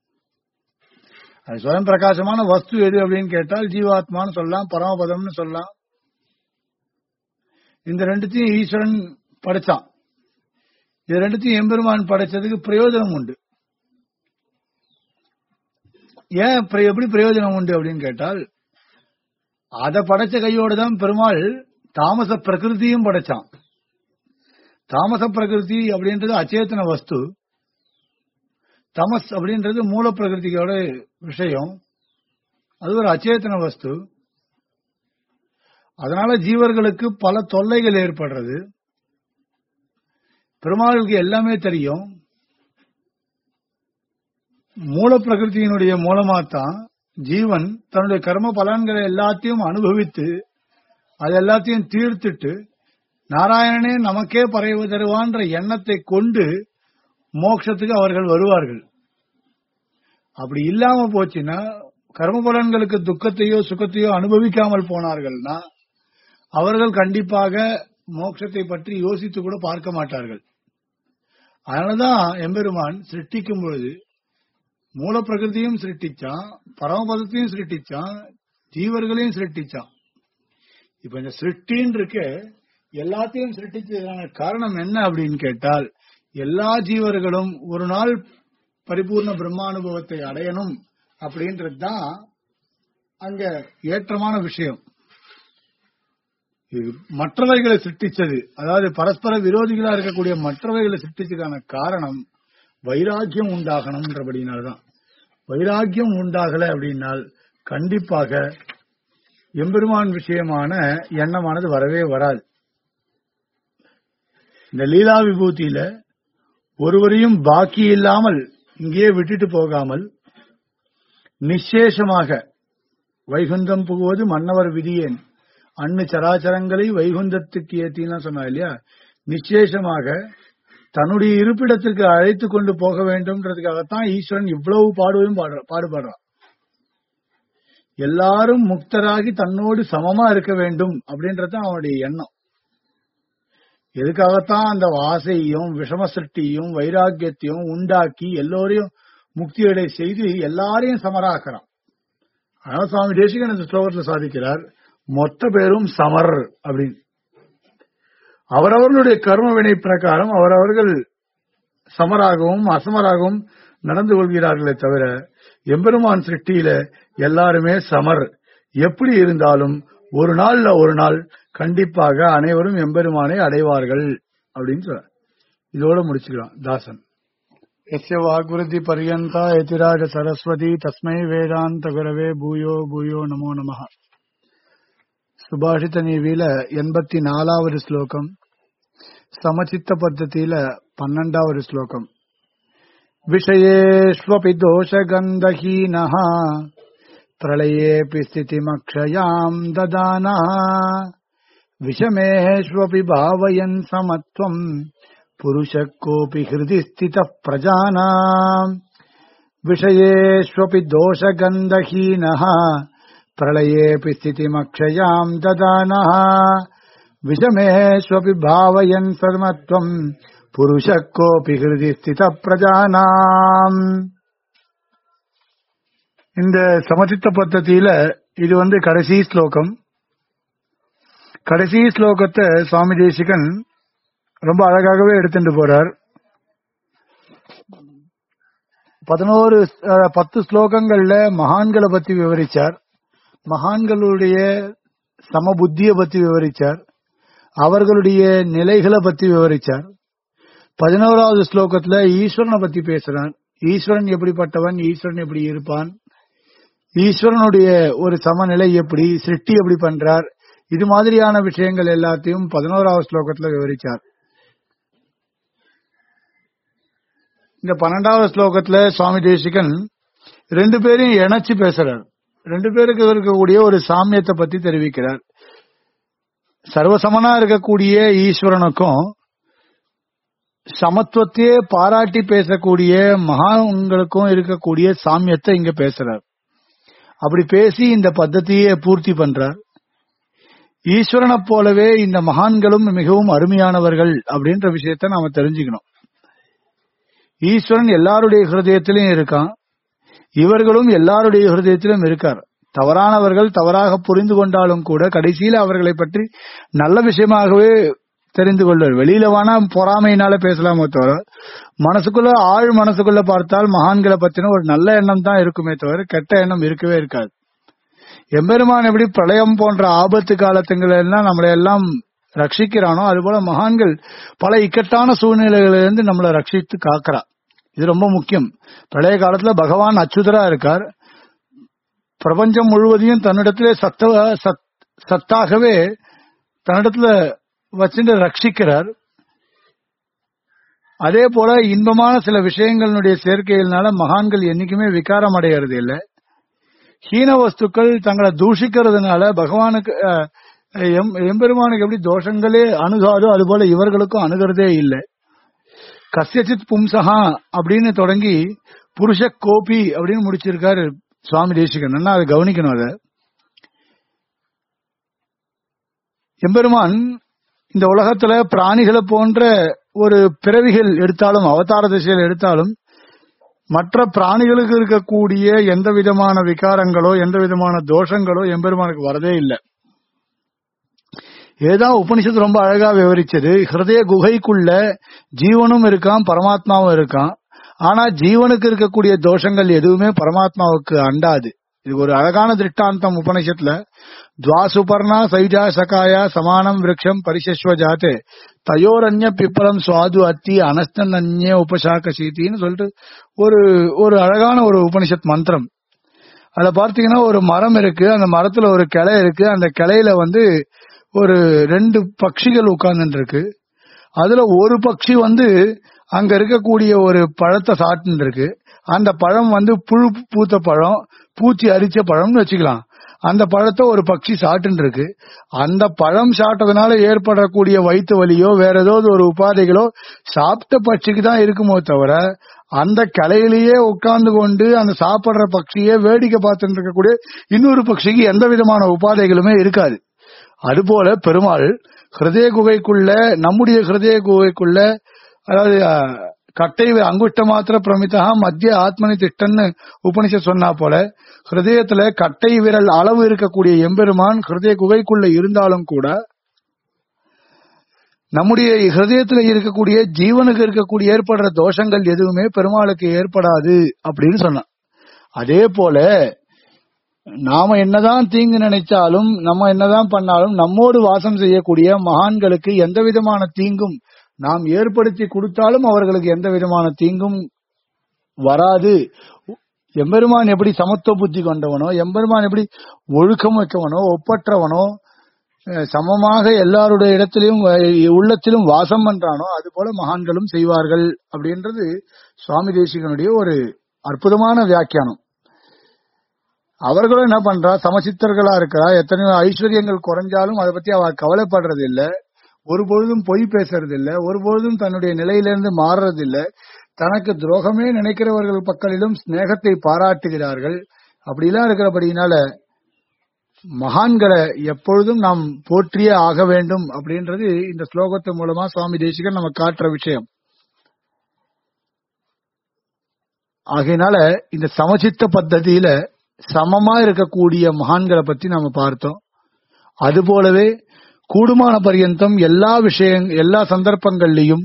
அது ஸ்வயம் பிரகாசமான வஸ்து எது அப்படின்னு கேட்டால் ஜீவாத்மான்னு சொல்லலாம் பரமபதம்னு சொல்லலாம் இந்த ரெண்டுத்தையும் ஈஸ்வரன் படைச்சான் இது ரெண்டுத்தையும் எம்பெருமான் படைச்சதுக்கு பிரயோஜனம் உண்டு ஏன் பிர- எப்படி பிரயோஜனம் உண்டு அப்படின்னு கேட்டால் அதை படைச்ச கையோட தான் பெருமாள் தாமச பிரகிருதியும் படைச்சான் தாமச பிரகிருதி அப்படின்றது அச்சேதன வஸ்து தமஸ் அப்படின்றது மூல பிரகிருதியோட விஷயம் அது ஒரு அச்சேதன வஸ்து அதனால ஜீவர்களுக்கு பல தொல்லைகள் ஏற்படுறது பெருமாளுக்கு எல்லாமே தெரியும் மூல பிரகிருதியினுடைய மூலமாத்தான் ஜீவன் தன்னுடைய கர்ம பலன்களை எல்லாத்தையும் அனுபவித்து அது எல்லாத்தையும் தீர்த்துட்டு நாராயணனே நமக்கே பறைவு தருவான்ற எண்ணத்தை கொண்டு மோட்சத்துக்கு அவர்கள் வருவார்கள் அப்படி இல்லாம போச்சுன்னா கர்ம பலன்களுக்கு துக்கத்தையோ சுகத்தையோ அனுபவிக்காமல் போனார்கள்னா அவர்கள் கண்டிப்பாக மோட்சத்தை பற்றி யோசித்து கூட பார்க்க மாட்டார்கள் அதனாலதான் எம்பெருமான் சிருஷ்டிக்கும் பொழுது மூல பிரகிருதியும் சிருஷ்டிச்சான் பரமபதத்தையும் சிருஷ்டிச்சான் ஜீவர்களையும் சிருஷ்டிச்சான் இப்ப இந்த சிருஷ்டின்னு இருக்கு எல்லாத்தையும் சிருஷ்டிச்சதுக்கான காரணம் என்ன அப்படின்னு கேட்டால் எல்லா ஜீவர்களும் ஒரு நாள் பரிபூர்ண பிரம்மானுபவத்தை அடையணும் அப்படின்றது தான் அங்க ஏற்றமான விஷயம் இது மற்றவைகளை சிருஷ்டிச்சது அதாவது பரஸ்பர விரோதிகளா இருக்கக்கூடிய மற்றவைகளை சிருஷ்டிச்சதுக்கான காரணம் வைராக்கியம் உண்டாகணும்ன்றபடினால்தான் வைராக்கியம் உண்டாகல அப்படின்னால் கண்டிப்பாக எம்பெருமான் விஷயமான எண்ணமானது வரவே வராது இந்த லீலா விபூதியில ஒருவரையும் பாக்கி இல்லாமல் இங்கேயே விட்டுட்டு போகாமல் நிச்சேஷமாக வைகுந்தம் புகுவது மன்னவர் விதியேன் அன்னு சராச்சரங்களை வைகுந்தத்துக்கு ஏத்தினா சொன்னா இல்லையா நிச்சேஷமாக தன்னுடைய இருப்பிடத்துக்கு அழைத்து கொண்டு போக வேண்டும்ன்றதுக்காகத்தான் ஈஸ்வரன் இவ்வளவு பாடுவதும் பாடுற பாடுபடுறான் எல்லாரும் முக்தராகி தன்னோடு சமமா இருக்க வேண்டும் அப்படின்றது அவனுடைய எண்ணம் எதுக்காகத்தான் அந்த ஆசையும் விஷம சிருஷ்டியும் வைராக்கியத்தையும் உண்டாக்கி எல்லோரையும் முக்தியடை செய்து எல்லாரையும் சமராக்குறான் ஆனால் சுவாமி தேசிகன் இந்த ஸ்லோகத்தில் சாதிக்கிறார் மொத்த பேரும் சமர் அப்படின்னு அவரவர்களுடைய கர்ம வினை பிரகாரம் அவரவர்கள் சமராகவும் அசமராகவும் நடந்து கொள்கிறார்களே தவிர எம்பெருமான் சிருஷ்டியில எல்லாருமே சமர் எப்படி இருந்தாலும் ஒரு நாள்ல ஒரு நாள் கண்டிப்பாக அனைவரும் எம்பெருமானை அடைவார்கள் அப்படின்னு சொல்ற இதோட முடிச்சுக்கலாம் தாசன் எஸ்ய வாக்குருதி பரியந்தா எதிராஜ சரஸ்வதி தஸ்மை வேதாந்த குரவே பூயோ பூயோ நமோ நம சுபாஷித நீவியில எண்பத்தி நாலாவது ஸ்லோகம் சமச்சித்த பத்தத்தில பன்னெண்டாவது ஸ்லோகம் விஷயேஷ்வபி தோஷகந்தஹீனः பிரளயேऽपि स्थितिमक्षयाम् ददानः विषमेष्वपि भावयन् समत्वम् पुरुषः कोऽपि हृदि स्थितः प्रजानाम् विषयेष्वपि दोषगन्धहीनः प्रलयेऽपि स्थितिमक्षयाम् ददानः विषमेष्वपि भावयन् समत्वम् पुरुषः कोऽपि हृदि स्थितः प्रजानाम् இந்த சமச்சித்த பத்தத்தில இது வந்து கடைசி ஸ்லோகம் கடைசி ஸ்லோகத்தை சுவாமி தேசிகன் ரொம்ப அழகாகவே எடுத்துட்டு போறார் பதினோரு அஹ், பத்து ஸ்லோகங்கள்ல மகான்களை பத்தி விவரிச்சார் மகான்களுடைய சமபுத்தியை பத்தி விவரிச்சார் அவர்களுடைய நிலைகளை பத்தி விவரிச்சார் பதினோராவது ஸ்லோகத்துல ஈஸ்வரனை பத்தி பேசுறார் ஈஸ்வரன் எப்படிப்பட்டவன் ஈஸ்வரன் எப்படி இருப்பான் ஈஸ்வரனுடைய ஒரு சமநிலை எப்படி சிருஷ்டி எப்படி பண்றார் இது மாதிரியான விஷயங்கள் எல்லாத்தையும் பதினோராவது ஸ்லோகத்துல விவரிச்சார் இந்த பன்னெண்டாவது ஸ்லோகத்துல சுவாமி தேசிகன் ரெண்டு பேரையும் இணைச்சு பேசுறார் ரெண்டு பேருக்கு இருக்கக்கூடிய ஒரு சாமியத்தை பத்தி தெரிவிக்கிறார் சர்வசமனா இருக்கக்கூடிய ஈஸ்வரனுக்கும் சமத்துவத்தையே பாராட்டி பேசக்கூடிய மகான்களுக்கும் இருக்கக்கூடிய சாமியத்தை இங்க பேசுறார் அப்படி பேசி இந்த பத்ததியை பூர்த்தி பண்றார் ஈஸ்வரனை போலவே இந்த மகான்களும் மிகவும் அருமையானவர்கள் அப்படின்ற விஷயத்த நாம தெரிஞ்சுக்கணும் ஈஸ்வரன் எல்லாருடைய ஹிருதயத்திலும் இருக்கான் இவர்களும் எல்லாருடைய ஹிருதயத்திலும் இருக்கார் தவறானவர்கள் தவறாக புரிந்து கொண்டாலும் கூட கடைசியில அவர்களை பற்றி நல்ல விஷயமாகவே தெரிந்து கொள்வார் வெளியில வேணா பொறாமையினால பேசலாமோ தவிர மனசுக்குள்ள ஆழ் மனசுக்குள்ள பார்த்தால் மகான்களை பத்தின ஒரு நல்ல எண்ணம் தான் இருக்குமே தவிர கெட்ட எண்ணம் இருக்கவே இருக்காது எம்பெருமான் எப்படி பிரளயம் போன்ற ஆபத்து காலத்துங்கள எல்லாம் நம்மளை எல்லாம் ரட்சிக்கிறானோ அதுபோல மகான்கள் பல இக்கட்டான சூழ்நிலைகளிலிருந்து நம்மளை ரட்சித்து காக்கிறா இது ரொம்ப முக்கியம் பிரளய காலத்துல பகவான் அச்சுதரா இருக்கார் பிரபஞ்சம் முழுவதையும் தன்னிடத்திலே சத்த சத்- சத்தாகவே தன்னிடத்துல வச்சுட்டு ரட்சிக்கிறார் அதே போல இன்பமான சில விஷயங்களுடைய சேர்க்கையினால மகான்கள் என்னைக்குமே விகாரம் அடைகிறது இல்லை ஹீன வஸ்துக்கள் தங்களை தூஷிக்கிறதுனால பகவானுக்கு அஹ், எம்- எம்பெருமானுக்கு எப்படி தோஷங்களே அணுகாதோ அதுபோல இவர்களுக்கும் அணுகிறதே இல்லை கசியசித் பும்சகா அப்படின்னு தொடங்கி புருஷ கோபி அப்படின்னு முடிச்சிருக்காரு சுவாமி தேசிகன் நல்லா அதை கவனிக்கணும் அதை எம்பெருமான் இந்த உலகத்துல பிராணிகளை போன்ற ஒரு பிறவிகள் எடுத்தாலும் அவதார திசையில் எடுத்தாலும் மற்ற பிராணிகளுக்கு இருக்கக்கூடிய எந்த விதமான விகாரங்களோ எந்த விதமான தோஷங்களோ எம்பெருமானுக்கு வரதே இல்லை ஏதான் உபனிஷத்து ரொம்ப அழகா விவரிச்சது ஹிருதய குகைக்குள்ள ஜீவனும் இருக்கான் பரமாத்மாவும் இருக்கான் ஆனா ஜீவனுக்கு இருக்கக்கூடிய தோஷங்கள் எதுவுமே பரமாத்மாவுக்கு அண்டாது இது ஒரு அழகான திருஷ்டாந்தம் உபனிஷத்துல துவாசுபர்ணா சைஜா சகாயா சமானம் விரக்ஷம் பரிசஸ்வ ஜாத்தே தயோரண்ய பிப்பலம் சுவாது அத்தி அனஸ்தன் அந்நிய உபசாக்க சீத்தின்னு சொல்லிட்டு ஒரு ஒரு அழகான ஒரு உபனிஷத் மந்திரம் அதுல பார்த்தீங்கன்னா ஒரு மரம் இருக்கு அந்த மரத்துல ஒரு கிளை இருக்கு அந்த கிளையில வந்து ஒரு ரெண்டு பட்சிகள் உட்கார்ந்துட்டு இருக்கு அதுல ஒரு பட்சி வந்து அங்க இருக்கக்கூடிய ஒரு பழத்தை சாப்பிட்டு இருக்கு அந்த பழம் வந்து புழு பூத்த பழம் பூச்சி அரிச்ச பழம்னு வச்சுக்கலாம் அந்த பழத்தை ஒரு பட்சி சாப்பிட்டு இருக்கு அந்த பழம் சாப்பிட்டதுனால ஏற்படக்கூடிய வயிற்று வலியோ வேற ஏதாவது ஒரு உபாதைகளோ சாப்பிட்ட பட்சிக்கு தான் இருக்குமோ தவிர அந்த கலையிலேயே உட்கார்ந்து கொண்டு அந்த சாப்பிடுற பட்சியே வேடிக்கை பார்த்துட்டு இருக்கக்கூடிய இன்னொரு பட்சிக்கு எந்த விதமான உபாதைகளுமே இருக்காது அதுபோல பெருமாள் ஹிருதய குகைக்குள்ள நம்முடைய ஹிருதய குகைக்குள்ள அதாவது அஹ், கட்டை அங்குஷ்ட மாத்திர பிரமிதா மத்திய ஆத்மனி திட்டன்னு உபனிஷத் சொன்னா போல ஹிருதயத்துல கட்டை விரல் அளவு இருக்கக்கூடிய எம்பெருமான் ஹிருதய குகைக்குள்ள இருந்தாலும் கூட நம்முடைய ஹிருதயத்துல இருக்கக்கூடிய ஜீவனுக்கு இருக்கக்கூடிய ஏற்படுற தோஷங்கள் எதுவுமே பெருமாளுக்கு ஏற்படாது அப்படின்னு சொன்னான் அதே போல நாம என்னதான் தீங்கு நினைச்சாலும் நம்ம என்னதான் பண்ணாலும் நம்மோடு வாசம் செய்யக்கூடிய மகான்களுக்கு எந்த விதமான தீங்கும் நாம் ஏற்படுத்தி கொடுத்தாலும் அவர்களுக்கு எந்த விதமான தீங்கும் வராது எம்பெருமான் எப்படி சமத்துவ புத்தி கொண்டவனோ எம்பெருமான் எப்படி ஒழுக்கம் வைக்கவனோ ஒப்பற்றவனோ அஹ், சமமாக எல்லாருடைய இடத்திலும் அஹ், உள்ளத்திலும் வாசம் பண்றானோ அது போல மகான்களும் செய்வார்கள் அப்படின்றது சுவாமி தேசிகனுடைய ஒரு அற்புதமான வியாக்கியானம் அவர்களும் என்ன பண்றா சமசித்தர்களா இருக்கிறா எத்தனையோ ஐஸ்வர்யங்கள் குறைஞ்சாலும் அதை பத்தி அவ கவலைப்படுறது இல்ல ஒரு பொழுதும் பொய் பேசுறது இல்ல ஒரு பொழுதும் தன்னுடைய நிலையிலிருந்து மாறுறது இல்ல தனக்கு துரோகமே நினைக்கிறவர்கள் பக்கலிலும் சிநேகத்தை பாராட்டுகிறார்கள் அப்படிலாம் இருக்கிறபடியினால மகான்களை எப்பொழுதும் நாம் போற்றியே ஆக வேண்டும் அப்படின்றது இந்த ஸ்லோகத்தின் மூலமா சுவாமி தேசிகன் நம்ம காட்டுற விஷயம் ஆகையினால இந்த சமச்சித்த பத்ததியில சமமா இருக்கக்கூடிய மகான்களை பத்தி நாம பார்த்தோம் அதுபோலவே கூடுமான பரியந்தம் எல்லா விஷயம் எல்லா சந்தர்ப்பங்கள்லயும்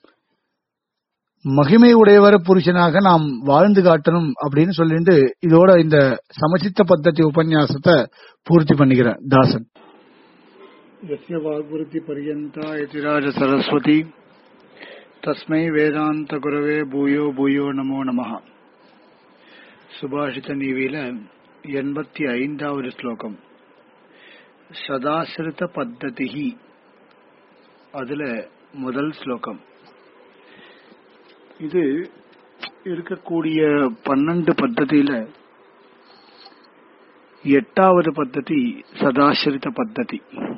மகிமை உடையவர் புருஷனாக நாம் வாழ்ந்து காட்டணும் அப்படின்னு சொல்லிட்டு இதோட இந்த சமச்சித்த பத்ததி உபன்யாசத்தை பூர்த்தி பண்ணிக்கிறேன் தாசன் यस्य वाग्वृत्ति पर्यन्ता यतिराज सरस्वती तस्मै வேதாந்த குரவே பூயோ பூயோ நமோ நமः சுபாஷித நீவில எண்பத்தி ஐந்தாவது ஸ்லோகம் சதாசிரித பத்ததிஹி அதுல முதல் ஸ்லோகம் இது இருக்கக்கூடிய பன்னெண்டு பத்ததியில எட்டாவது பத்ததி சதாசிரித பத்ததி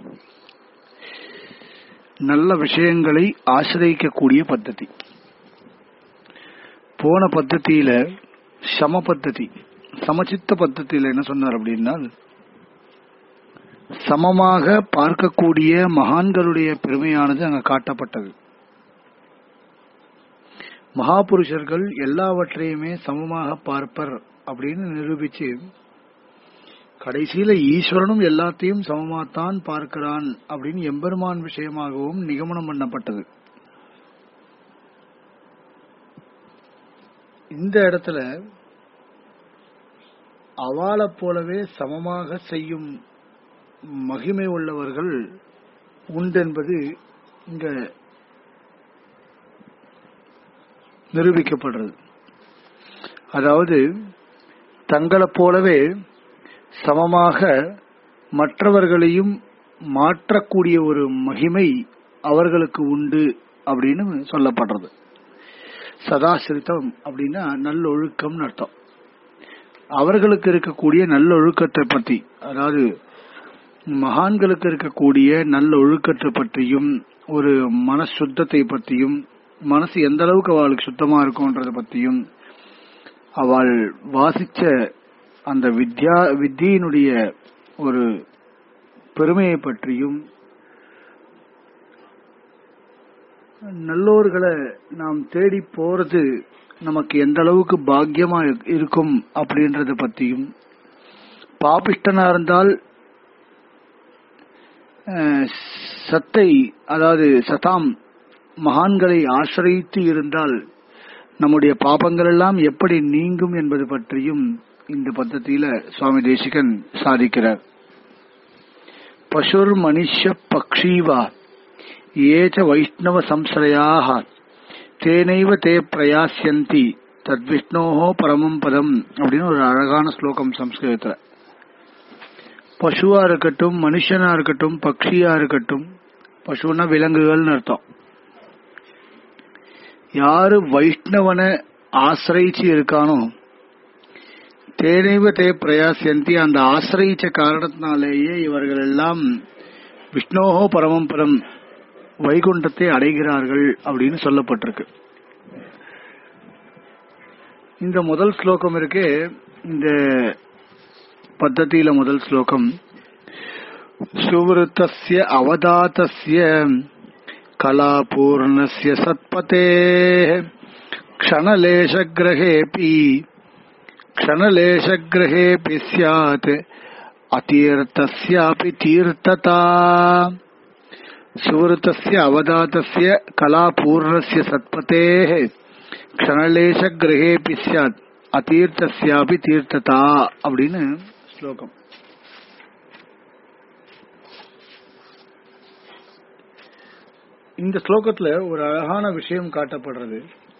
நல்ல விஷயங்களை ஆசிரியக்கக்கூடிய பத்ததி போன பத்ததியில சம பத்ததி சமச்சித்த பத்ததியில என்ன சொன்னார் அப்படின்னா சமமாக பார்க்கக்கூடிய மகான்களுடைய பெருமையானது அங்க காட்டப்பட்டது மகாபுருஷர்கள் எல்லாவற்றையுமே சமமாக பார்ப்பர் அப்படின்னு நிரூபிச்சு கடைசியில ஈஸ்வரனும் எல்லாத்தையும் சமமாத்தான் பார்க்கிறான் அப்படின்னு எம்பெருமான் விஷயமாகவும் நிகமனம் பண்ணப்பட்டது இந்த இடத்துல அவாளைப் போலவே சமமாக செய்யும் மகிமை உள்ளவர்கள் உண்டென்பது இங்க நிரூபிக்கப்படுறது அதாவது தங்களைப் போலவே சமமாக மற்றவர்களையும் மாற்றக்கூடிய ஒரு மகிமை அவர்களுக்கு உண்டு அப்படின்னு சொல்லப்படுறது சதாசிரித்தம் அப்படின்னா நல்லொழுக்கம்னு அர்த்தம் அவர்களுக்கு இருக்கக்கூடிய நல்லொழுக்கத்தை பற்றி அதாவது மகான்களுக்கு இருக்கக்கூடிய நல்ல ஒழுக்கத்தை பற்றியும் ஒரு மனசுத்தத்தை பற்றியும் மனசு எந்த அளவுக்கு அவளுக்கு சுத்தமா இருக்கும்ன்றத பற்றியும் அவள் வாசிச்ச அந்த வித்யா வித்தியினுடைய ஒரு பெருமையை பற்றியும் நல்லோர்களை நாம் தேடி போறது நமக்கு எந்த அளவுக்கு பாக்கியமா இரு- இருக்கும் அப்படின்றத பத்தியும் பாபிஷ்டனா இருந்தால் அஹ், சத்தை அதாவது சதாம் மகான்களை ஆசிரித்து இருந்தால் நம்முடைய பாபங்கள் எல்லாம் எப்படி நீங்கும் என்பது பற்றியும் இந்த பద్ధதியில சுவாமி தேசிகன் சாதிக்கிறார் பசுர் மனுஷ்ய பக்ஷீவா ஏச்ச வைஷ்ணவ சம்சரையாக தேனைவ தே பிரயாசியந்தி தத்விஷ்ணோஹோ பரமம் பதம் அப்படின்னு ஒரு அழகான ஸ்லோகம் சம்ஸ்கிருதத்துல பசுவா இருக்கட்டும் மனுஷனா இருக்கட்டும் பக்ஷியா இருக்கட்டும் பசுன்னா விலங்குகள்னு அர்த்தம் யாரு வைஷ்ணவனை ஆசிரியிச்சு இருக்கானோ தேனைவ தே பிரயாசியந்தி அந்த ஆசிரியிச்ச காரணத்தினாலேயே இவர்கள் எல்லாம் விஷ்ணோஹோ பரமம் பரம் வைகுண்டத்தை அடைகிறார்கள் அப்படின்னு சொல்லப்பட்டிருக்கு இந்த முதல் ஸ்லோகம் இருக்கே இந்த பத்ததியில முதல் ஸ்லோகம் சுவருத்தஸ்ய அவதாத்தஸ்ய கலாபூர்ணஸ்ய சத்பதே क्षणलेशग्रहेऽपि क्षणलेशग्रहेऽपि स्यात् अतीर्थस्यापि तीर्थता सुवृतस्य अवदातस्य कलापूर्णस्य सत्पतेः क्षणलेशग्रहेऽपि स्यात् அத்தீர்த்தஸ்யாபி தீர்த்ததா அப்படின்னு ஸ்லோகம் இந்த ஸ்லோகத்துல ஒரு அழகான விஷயம் காட்டப்படுறது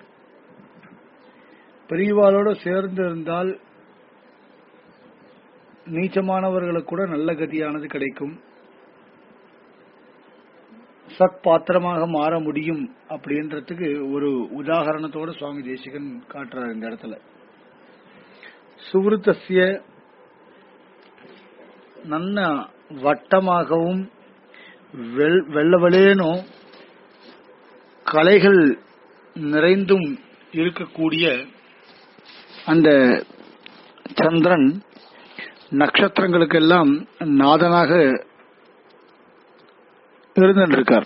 பெரியவாளோட சேர்ந்து இருந்தால் நீச்சமானவர்களுக்கு கூட நல்ல கதியானது கிடைக்கும் சத் பாத்திரமாக மாற முடியும் அப்படின்றதுக்கு ஒரு உதாகரணத்தோட சுவாமி தேசிகன் காட்டுறார் இந்த இடத்துல சுவருத்தசிய நல்ல வட்டமாகவும் வெள்ளவளேனும் கலைகள் நிறைந்தும் இருக்கக்கூடிய அந்த சந்திரன் நட்சத்திரங்களுக்கெல்லாம் நாதனாக இருந்திருக்கார்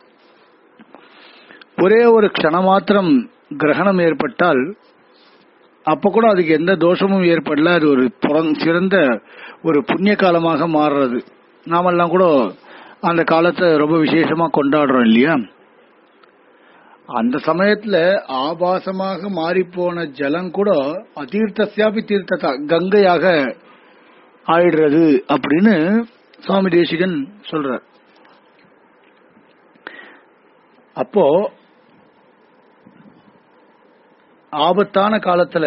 ஒரே ஒரு க்ஷணமாத்திரம் கிரகணம் ஏற்பட்டால் அப்ப கூட அதுக்கு எந்த தோஷமும் ஏற்படல அது ஒரு சிறந்த ஒரு புண்ணிய காலமாக மாறுறது நாமெல்லாம் கூட அந்த காலத்தை ரொம்ப விசேஷமா கொண்டாடுறோம் இல்லையா அந்த சமயத்துல ஆபாசமாக மாறிப்போன ஜலம் கூட அதீர்த்தசியாபி தீர்த்ததா கங்கையாக ஆயிடுறது அப்படின்னு சுவாமி தேசிகன் சொல்றார் அப்போ ஆபத்தான காலத்துல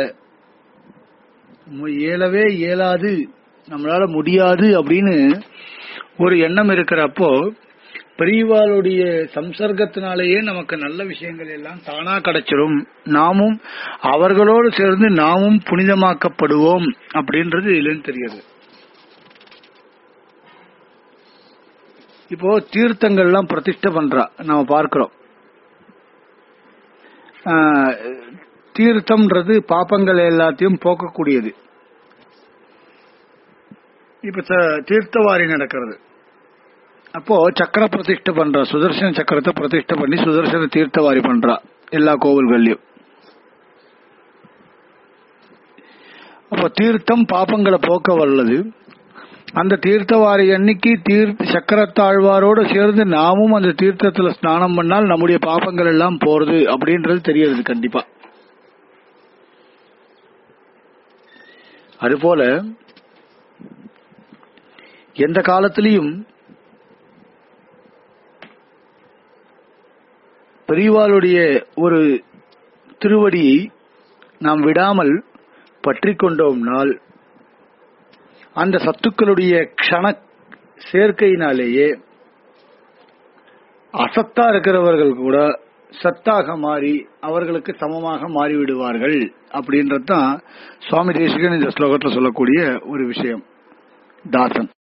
இயலவே இயலாது நம்மளால முடியாது அப்படின்னு ஒரு எண்ணம் இருக்கிறப்போ பெரியவாளுடைய சம்சர்க்கத்தினாலேயே நமக்கு நல்ல விஷயங்கள் எல்லாம் தானா கிடைச்சிரும் நாமும் அவர்களோடு சேர்ந்து நாமும் புனிதமாக்கப்படுவோம் அப்படின்றது இதுலன்னு தெரியுது இப்போ தீர்த்தங்கள்லாம் பிரதிஷ்டை பண்றா நம்ம பார்க்கிறோம் தீர்த்தம்ன்றது பாப்பங்கள் எல்லாத்தையும் போக்கக்கூடியது இப்ப தீர்த்தவாரி நடக்கிறது அப்போ சக்கர பிரதிஷ்டை பண்றா சுதர்சன சக்கரத்தை பிரதிஷ்டை பண்ணி சுதர்சன தீர்த்தவாரி பண்றா எல்லா கோவில்கள்லயும் அப்போ தீர்த்தம் பாப்பங்களை போக்க வல்லது அந்த தீர்த்தவாரி அன்னைக்கு தீர்த்த சக்கரத்தாழ்வாரோடு சேர்ந்து நாமும் அந்த தீர்த்தத்துல ஸ்நானம் பண்ணால் நம்முடைய பாப்பங்கள் எல்லாம் போறது அப்படின்றது தெரியாது கண்டிப்பா அதுபோல எந்த காலத்திலையும் பெரியவாளுடைய ஒரு திருவடியை நாம் விடாமல் பற்றி கொண்டோம்னால் அந்த சத்துக்களுடைய க்ஷண சேர்க்கையினாலேயே அசத்தா இருக்கிறவர்கள் கூட சத்தாக மாறி அவர்களுக்கு சமமாக மாறிவிடுவார்கள் அப்படின்றது தான் சுவாமி தேசிகன் இந்த ஸ்லோகத்தில் சொல்லக்கூடிய ஒரு விஷயம் தாசன்